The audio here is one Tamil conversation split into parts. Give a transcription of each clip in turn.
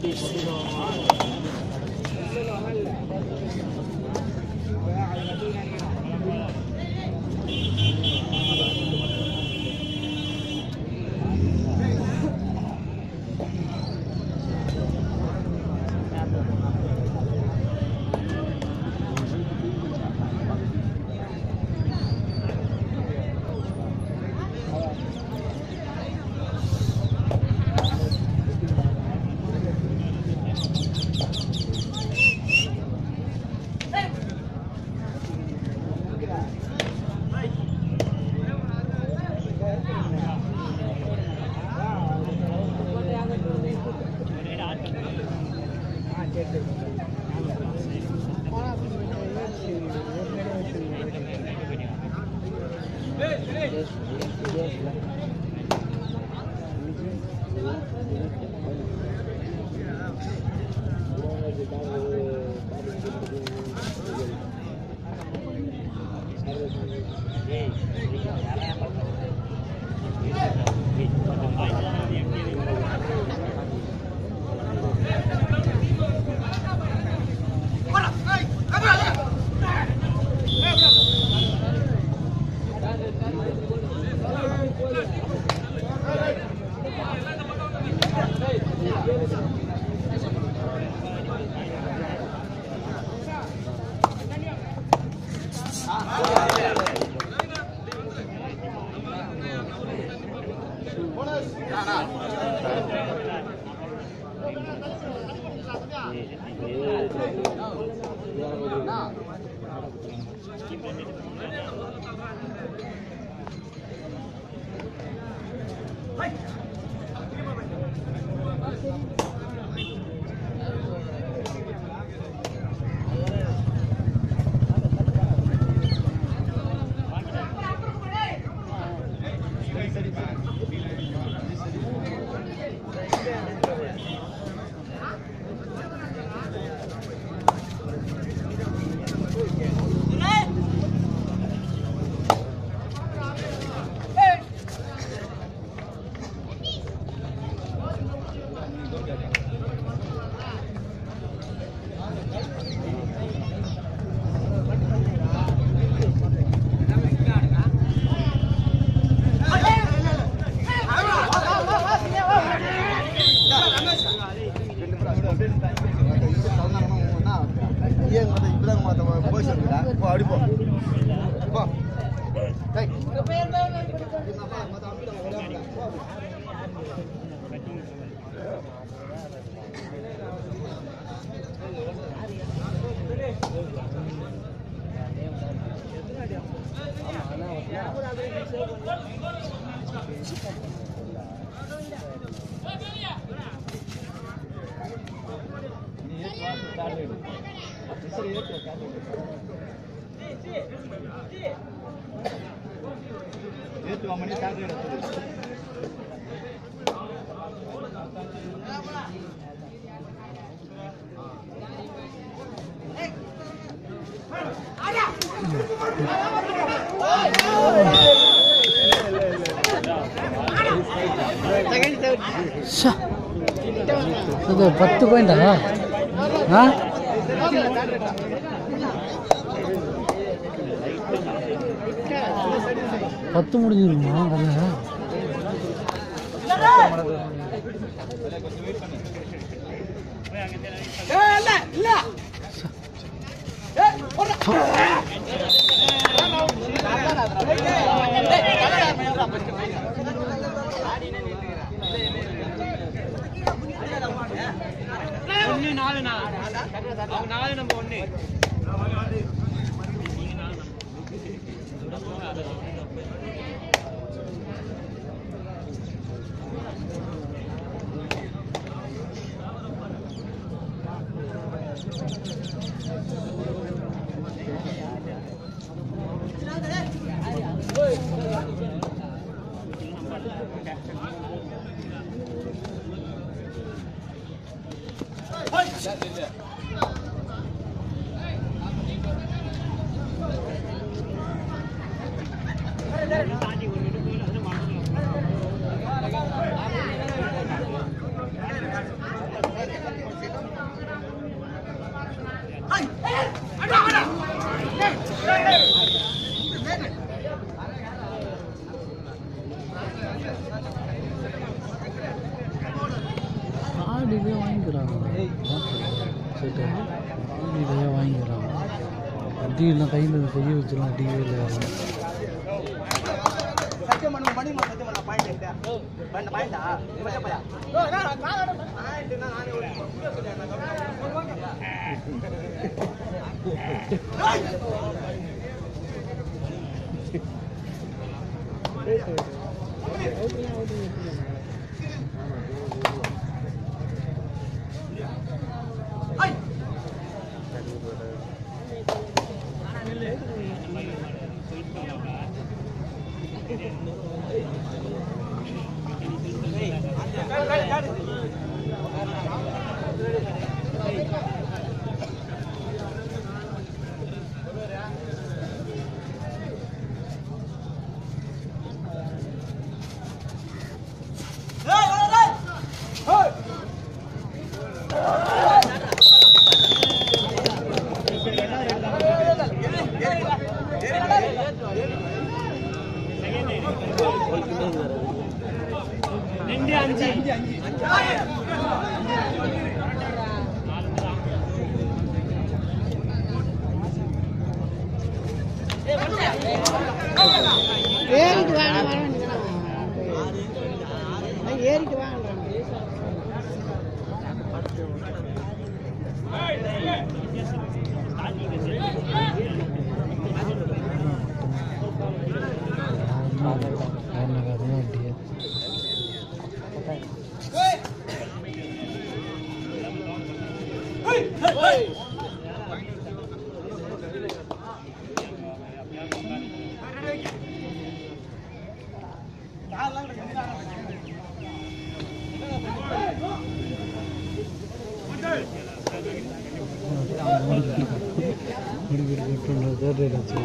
ஷா. இது பத்து பாயிண்டா ஆ பத்து முடிஞ்சிருமா கதை ஒண்ணு நாலு நாலு அவங்க நாலு நம்ம ஒண்ணு டிலே வாங்கிக்கிறாங்க சரி டிலே வாங்கிக்கிறாங்க டிவிலாம் கையில் கையை வச்சுலாம் டிவியில் ரெண்டு அஞ்சு ஏறிட்டு வாங்க ஏறிட்டு வாங்க வண்டியை முடிவு போட்டு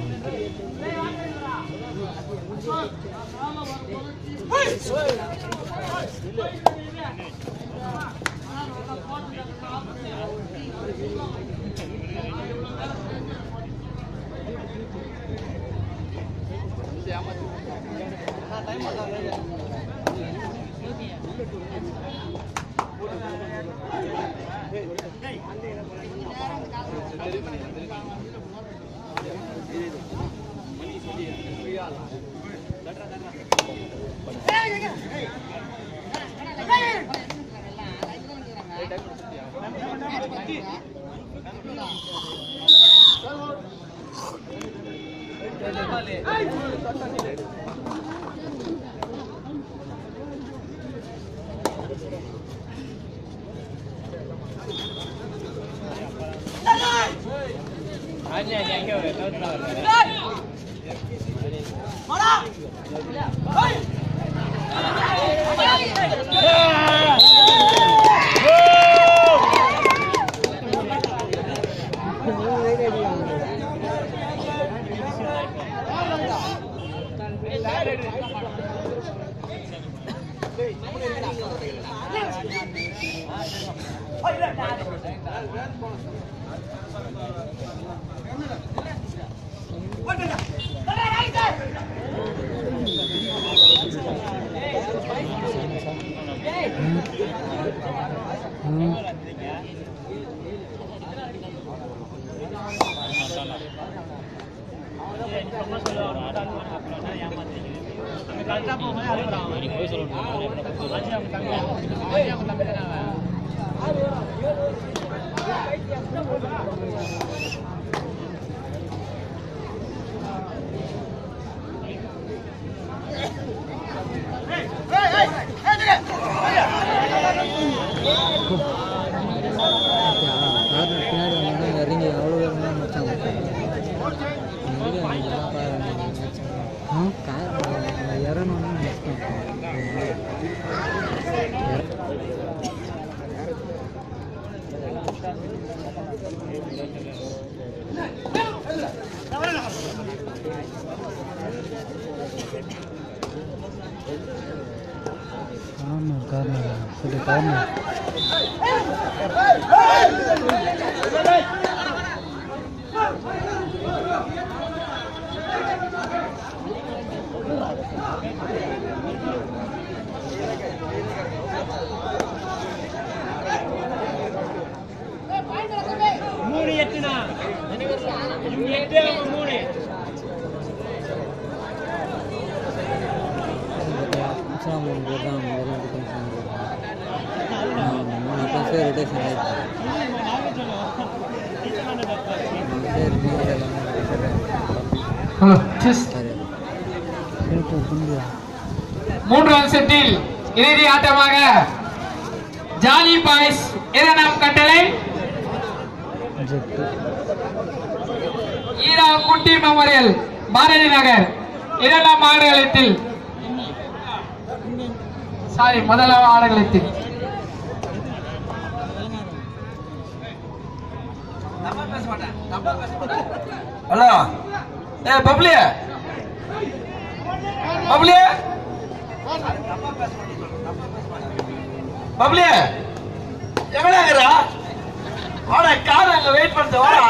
அஞ்சு அஞ்சு அங்கே ஒரு கவுத்துல வருவாரு ம் கரெக்டா போகும்போது அழுகுறான் நீ போய் சொல்லணும் அஞ்சு அவங்க தம்பி அஞ்சு அவங்க தம்பி தானே அவன். கார் பின்னாடி வந்தாங்கன்னா இறங்கி அவ்வளோ வேகமாக முடிச்சாங்க கார் இறங்கணும்னு கார்னர் கார்னர் சொல்லி கார்னர் நிமிஷம் மூணு பேர் தான் வெறும் டிஃபென்ஸ் மூணு டிஃபென்ஸே ரொட்டேஷன் ஆயிடுச்சு சரி நீங்கள் எல்லாமே ஹலோ செஸ் சரி மூன்றாம் செட்டில் இறுதி ஆட்டமாக ஜாலி பாய்ஸ் இரண்டாம் கட்டளை ஜெட்டு ஈரா குட்டி மெமோரியல் பாரதி நகர் இரண்டாம் ஆடுகளத்தில் சாரி முதலாம் ஆடுகளத்தில் ஹலோ ஏ பப்ளி பப்ளி பப்ளி எங்கடா இருக்கிறா வாடா கார் அங்க வெயிட் பண்ணிட்டு வாடா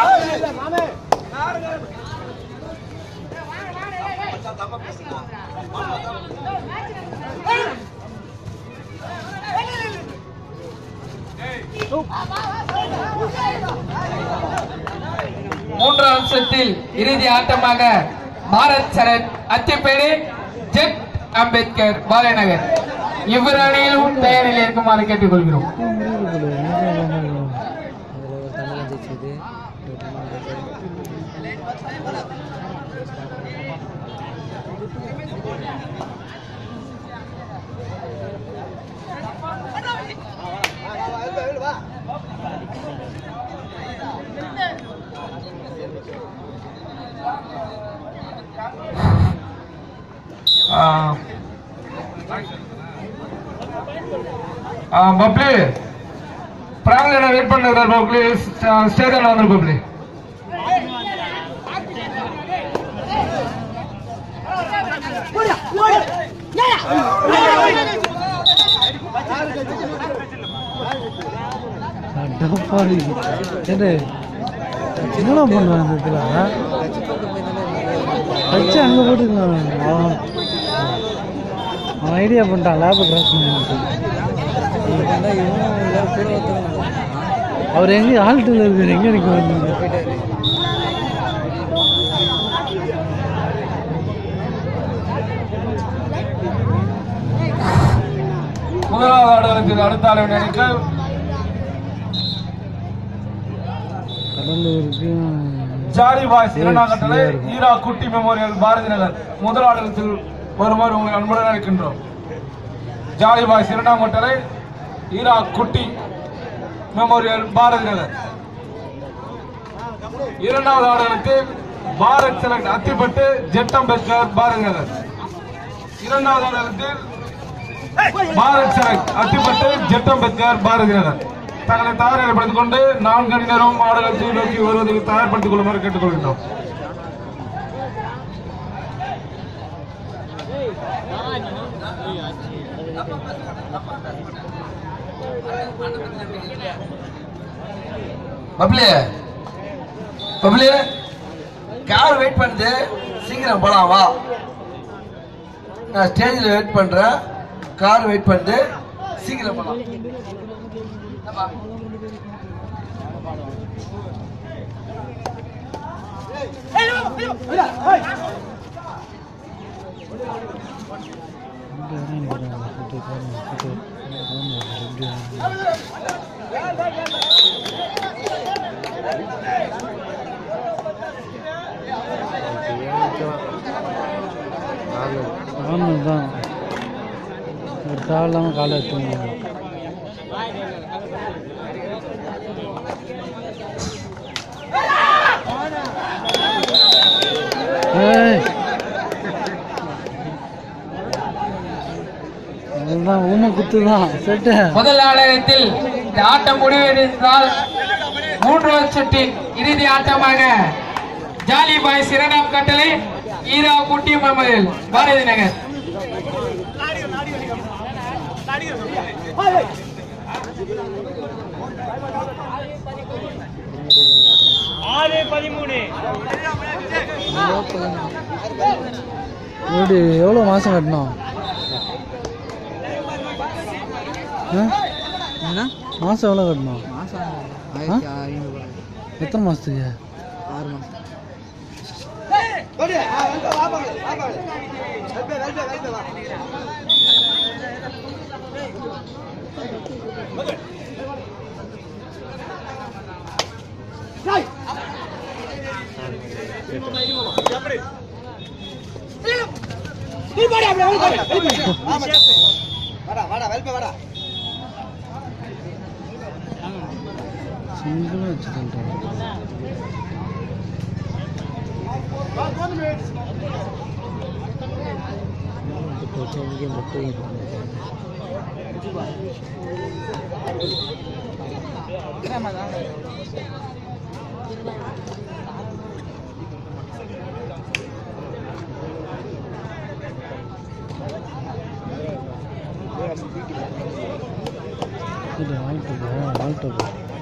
மூன்றாம் செட்டில் இறுதி ஆட்டமாக பாரத் சரண் அத்திப்பேடு ஜெட் அம்பேத்கர் பாலநகர் இவ்விரு அணியிலும் தயாரில் இருக்குமாறு கேட்டுக்கொள்கிறோம் அதில் ஒரு தமிழ் ஜெயிச்சது ஒரு தமிழ் ஜெயிச்சது பப்ளி பிராங்கல வெயிட் பண்ணுறாரு பப்ளி ஸ்டேஜில் வந்து பப்ளி அடப்பாவி என்ன என்னடா பண்ணுவான் இந்த இதில் கட்சி போட்டு போயிருந்தாலே வச்சு அங்கே போட்டுக்கலாம் அவன் அவன் ஐடியா பண்ணிட்டான் லேபை கிராஸ் பண்ணிட்டு இருந்தால் இவனும் இல்லை கூட ஒருத்தவங்க அவர் எங்கே ஆல்ட்டில் இருக்கார் எங்கே நிற்க வந்தீங்க போயிட்டாரு முதலாவது ஆடுகளத்தில் அடுத்த ஆளுநர் அணிக்கு கடலூருக்கு ஜாலி பாய்ஸ் இரண்டாம் கட்டளை ஈரா குட்டி மெமோரியல் பாரதி நகர் முதல் ஆடுகளத்தில் வருமாறு உங்களை அன்புடன் அழைக்கின்றோம் ஜாலி பாய்ஸ் இரண்டாம் கட்டளை ஈரா குட்டி மெமோரியல் பாரதி நகர் இரண்டாவது ஆடுகளத்தில் பாரத் செலக்ட் அத்திப்பட்டு ஜெட் அம்பேத்கர் பாரதி நகர் இரண்டாவது ஆடுகளத்தில் பாரத் செலக்ட் அத்திப்பட்டு ஜெட் அம்பேத்கர் பாரதி நகர் தங்களை தயார்படுத்திக் கொண்டு நான்கு அணி நேரம் ஆடுகளத்தை நோக்கி வருவதற்கு தயார்படுத்திக் கொள்ளுமாறு கேட்டுக்கொள்கின்றோம் பப்ளி பப்ளி கார் வெயிட் பண்ணுது சீக்கிரம் போலாம் வா நான் ஸ்டேஜில் வெயிட் பண்றேன் கார் வெயிட் பண்ணுது சீக்கிரம் போலாம் என்னப்பா? ஆமாம் தான் ஒரு தேவையில்லாமல் காலை எடுத்துங்க ஏய் அதுதான் ஊமை குத்து தான் செட்டு முதல் ஆட்டத்தில் இந்த ஆட்டம் முடிவடைந்தால் மூன்றாவது சுற்றின் இறுதி ஆட்டமாக ஜாலி பாய்ஸ் இரண்டாம் கட்டளை ஈரா குட்டி மெமோரியல் பாரதி நகர் எப்படி எவ்வளோ மாதம் கட்டணும் ஆ என்ன மாதம் எவ்வளோ கட்டணும் மாதம் ஆயிரத்தி ஐநூறுபா எத்தனை மாதத்துக்கு ஆறு மாதம் சிங்கிளாக வச்சு சொல்கிறேன் இது ஆல்ட்டு ஆல்ட்டு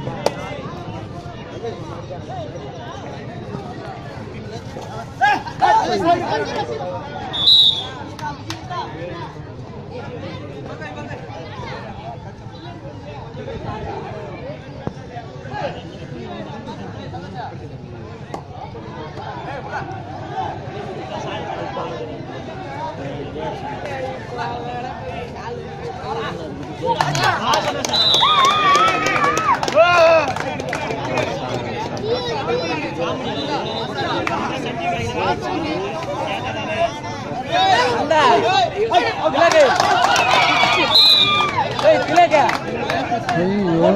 ஐயோ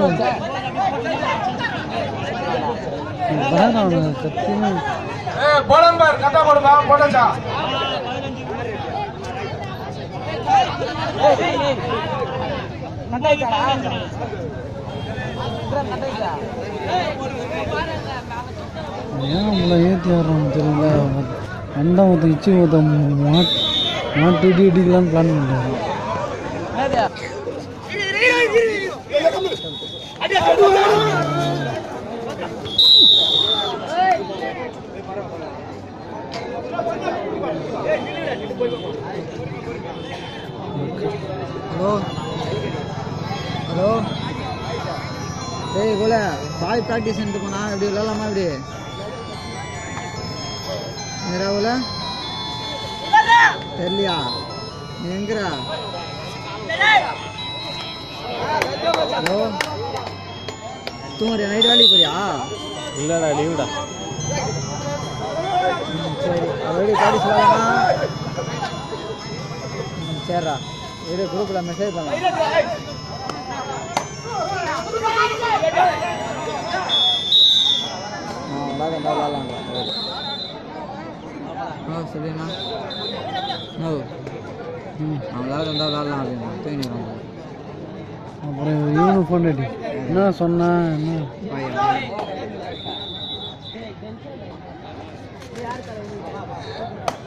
இப்பதான் அவனு சத்தியமா ஏ போடன் பார் கட்டா போடுப்பா போட்டாச்சா ஏன் நம்மள ஏற்றி வர்றோம்னு தெரியல அண்டா ஊற்ற இச்சி ஊற்ற மாட் மாட்டு இடி இடிக்கலான்னு பிளான் பண்ணுறாங்க ஹலோ ஹலோ டேய் கோல பாய் ப்ராக்டிஸ் பண்ணிட்டு போனா இப்படி விளாடலாமா இப்படி நேரா கோல தெரியலையா நீ எங்கடா ஹலோ தூங்குறியா நைட் வேலைக்கு போறியா இல்லைடா லீவுடா ம், சரி அதோடய ப்ராக்டிஸ் விளாடலாமா ம், சரிடா இரு குரூப்பில் மெசேஜ் பண்ணலாம் ஆ விளாட விளாடலாம் ஆ சரிண்ணா ஓ ம் அவன் விளாட வந்தால் விளாடலாம் அப்படின்னு தூங்கிடுவாங்க அப்புறம் இவனு ஃபோன் அடி என்ன சொன்னா என்ன பையன்